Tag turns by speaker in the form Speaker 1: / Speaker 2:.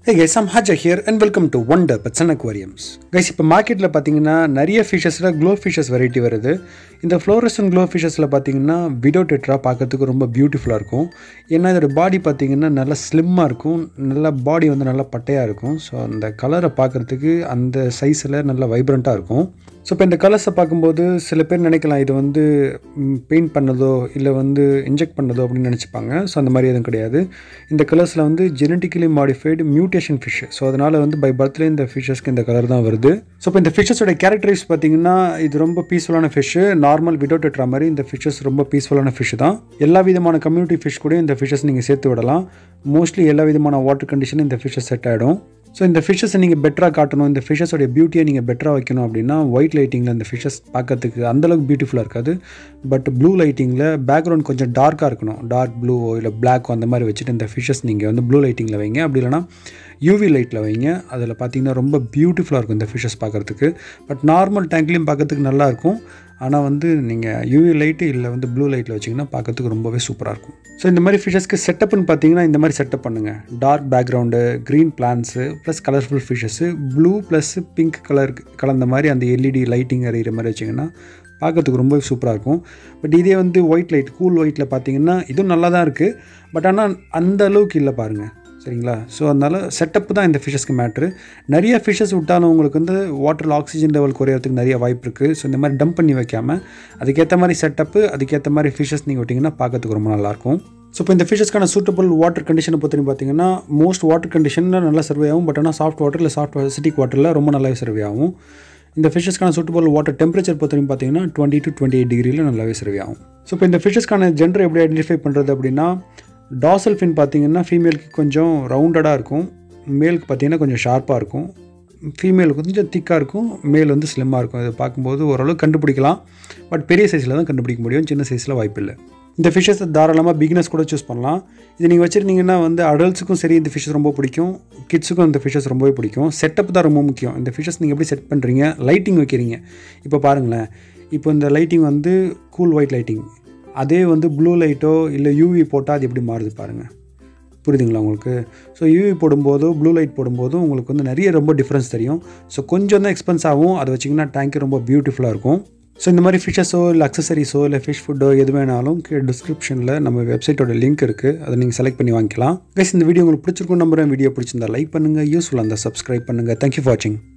Speaker 1: Hey guys, I'm Haja here and welcome to Wonder Pets and Aquariums. Guys, இப்போ மார்க்கெட்டில் பார்த்தீங்கன்னா நிறைய ஃபிஷஸில் glow fishes variety வருது இந்த ஃப்ளோரசன் க்ளோ ஃபிஷஸில் பார்த்தீங்கன்னா விடோ டெட்ரா பார்க்கறதுக்கு ரொம்ப பியூட்டிஃபுல்லாக இருக்கும் ஏன்னா இதோட பாடி பார்த்தீங்கன்னா நல்லா ஸ்லிம்மாக இருக்கும் நல்லா பாடி வந்து நல்லா பட்டையாக இருக்கும் ஸோ அந்த கலரை பார்க்குறதுக்கு அந்த சைஸில் நல்லா வைப்ரண்ட்டாக இருக்கும் ஸோ இப்போ இந்த கலர்ஸை பார்க்கும்போது சில பேர் நினைக்கலாம் இது வந்து பெயிண்ட் பண்ணதோ இல்லை வந்து இன்ஜெக்ட் பண்ணதோ அப்படின்னு நினச்சிப்பாங்க ஸோ அந்த மாதிரி எதுவும் கிடையாது இந்த கலர்ஸில் வந்து genetically modified mutation fish so அதனால் வந்து பை பர்த்லேயே இந்த ஃபிஷ்ஷஸ்க்கு இந்த கலர் தான் வருது ஸோ இப்போ இந்த ஃபிஷ்ஷஸோட கேரக்டரிஸ் பார்த்தீங்கன்னா இது ரொம்ப பீஸ்ஃபுல்லான ஃபிஷ்ஷு நார்மல் விடோட்டெட்ரா மாதிரி இந்த ஃபிஷ்ஷஸ் ரொம்ப பீஸ்ஃபுல்லான ஃபிஷ் தான் எல்லா விதமான கம்யூனிட்டி ஃபிஷ் கூட இந்த ஃபிஷ்ஷஸ் நீங்கள் சேர்த்து விடலாம் மோஸ்ட்லி எல்லா விதமான வாட்டர் கண்டிஷனும் இந்த ஃபிஷ்ஷஸ் செட் ஆகிடும் ஸோ இந்த ஃபிஷ்ஷஸை நீங்கள் பெட்டராக காட்டணும் இந்த ஃபிஷ்ஷஸோடைய பியூட்டியை நீங்கள் பெட்டராக வைக்கணும் அப்படின்னா ஒயிட் லைட்டிங்கில் இந்த ஃபிஷ்ஷஸ் பார்க்கறதுக்கு அந்தளவுக்கு பியூட்டிஃபுல்லாக இருக்காது பட் ப்ளூ லைட்டிங்கில் பேக்ரவுண்ட் கொஞ்சம் டார்க்காக இருக்கணும் டார்க் ப்ளூவோ இல்லை பிளாக்கோ அந்த மாதிரி வச்சுட்டு இந்த ஃபிஷ்ஷஸ் நீங்கள் வந்து ப்ளூ லைட்டிங்கில் வைங்க அப்படி இல்லைனா யூவி லைட்டில் வைங்க அதில் பார்த்தீங்கன்னா ரொம்ப பியூட்டிஃபுல்லாக இருக்கும் இந்த ஃபிஷ்ஷஸ் பார்க்குறதுக்கு பட் நார்மல் டேங்க்லேயும் பார்க்கறதுக்கு நல்லாயிருக்கும் ஆனால் வந்து நீங்கள் யூவி லைட்டு இல்லை வந்து ப்ளூ லைட்டில் வச்சிங்கன்னா பார்க்கறதுக்கு ரொம்பவே சூப்பராக இருக்கும் ஸோ இந்த மாதிரி ஃபிஷஸ்க்கு செட்டப்னு பார்த்தீங்கன்னா இந்த மாதிரி செட்டப் பண்ணுங்கள் dark background green plants plus colourful fishes blue plus pink colour கலந்த மாதிரி அந்த எல்இடி லைட்டிங் அறிகிற மாதிரி வச்சிங்கன்னா பார்க்கறதுக்கு ரொம்பவே சூப்பராக இருக்கும் பட் இதே வந்து ஒயிட் லைட் கூல் ஒயிட்டில் பார்த்தீங்கன்னா இதுவும் நல்லா தான் இருக்குது பட் ஆனால் அந்த அளவுக்கு இல்லை பாருங்கள் சரிங்களா ஸோ அதனால் செட்டப் தான் இந்த ஃபிஷஸ்க்கு மேட்ரு நிறைய ஃபிஷஸ் விட்டாலும் உங்களுக்கு வந்து வாட்டரில் ஆக்சிஜன் லெவல் குறையிறதுக்கு நிறைய வாய்ப்பு இருக்குது ஸோ இந்த மாதிரி டம்ப் பண்ணி வைக்காமல் அதுக்கேற்ற மாதிரி செட்டப்பு அதுக்கேற்ற மாதிரி ஃபிஷஸ் நீங்கள் விட்டிங்கன்னா பார்க்கறதுக்கு ரொம்ப நல்லாயிருக்கும் ஸோ இப்போ இந்த ஃபிஷஸ்க்கான சூட்டபிள் வாட்டர் கண்டிஷனை பொறுத்தவரைக்கும் பார்த்தீங்கன்னா மோஸ்ட் வாட்டர் கண்டிஷனில் நல்லா சர்வே ஆகும் பட் ஆனால் சாஃப்ட் வாட்டர் இல்லை சாஃப்ட் சிட்டிக் வாட்டரில் ரொம்ப நல்லாவே சர்வே ஆகும் இந்த ஃபிஷஸ்க்கான சூட்டபிள் வாட்டர் டெம்பரேச்சர் பொறுத்தவரைக்கும் பார்த்தீங்கன்னா டுவெண்ட்டி டு டுவெண்ட்டி எயிட் டிகிரியில் நல்லாவே சர்வே ஆகும் ஸோ இப்போ இந்த ஃபிஷஸ்க்கான ஜெண்டர் எப்படி ஐடென்டிஃபை பண்ணுறது அப்படின்னா டாசல் ஃபின் பார்த்தீங்கன்னா ஃபீமேலுக்கு கொஞ்சம் ரவுண்டடாக இருக்கும் மேலுக்கு பார்த்தீங்கன்னா கொஞ்சம் ஷார்ப்பாக இருக்கும் ஃபீமேலுக்கு கொஞ்சம் திக்காக இருக்கும் மேல் வந்து ஸ்லிம்மாக இருக்கும் இதை பார்க்கும்போது ஓரளவு கண்டுபிடிக்கலாம் பட் பெரிய சைஸில் தான் கண்டுபிடிக்க முடியும் சின்ன சைஸில் வாய்ப்பு இல்லை இந்த ஃபிஷ்ஷஸ் தாராளமாக பிகினஸ் கூட சூஸ் பண்ணலாம் இது நீங்கள் வச்சுருந்தீங்கன்னா வந்து அடல்ட்ஸுக்கும் சரி இந்த ஃபிஷ்ஷஸ் ரொம்ப பிடிக்கும் கிட்ஸுக்கும் இந்த ஃபிஷ்ஷஸ் ரொம்பவே பிடிக்கும் செட்டப் தான் ரொம்ப முக்கியம் இந்த ஃபிஷ்ஷஸ் நீங்கள் எப்படி செட் பண்ணுறீங்க லைட்டிங் வைக்கிறீங்க இப்போ பாருங்களேன் இப்போ இந்த லைட்டிங் வந்து கூல் ஒயிட் லைட்டிங் அதே வந்து ப்ளூ லைட்டோ இல்லை யூவி போட்டால் அது எப்படி மாறுது பாருங்கள் புரியுதுங்களா உங்களுக்கு ஸோ யூவி போடும்போதோ ப்ளூ லைட் போடும்போதும் உங்களுக்கு வந்து நிறைய ரொம்ப டிஃப்ரென்ஸ் தெரியும் ஸோ கொஞ்சம் தான் எக்ஸ்பென்ஸ் ஆகும் அதை வச்சிங்கன்னா டேங்க்கு ரொம்ப பியூட்டிஃபுல்லாக இருக்கும் ஸோ இந்த மாதிரி ஃபிஷ்ஷஸோ இல்லை அக்சசரிஸோ இல்லை ஃபிஷ் ஃபுட்டோ எது வேணாலும் டிஸ்கிரிப்ஷனில் நம்ம வெப்சைட்டோட லிங்க் இருக்குது அதை நீங்கள் செலக்ட் பண்ணி வாங்கிக்கலாம் கைஸ் இந்த வீடியோ உங்களுக்கு பிடிச்சிருக்கும் நம்புறேன் வீடியோ பிடிச்சிருந்தா லைக் பண்ணுங்கள் யூஸ்ஃபுல்லாக இருந்தால் சப்ஸ்கிரைப் பண்ணுங்கள் தேங்க்யூ ஃபார் வாட்சிங்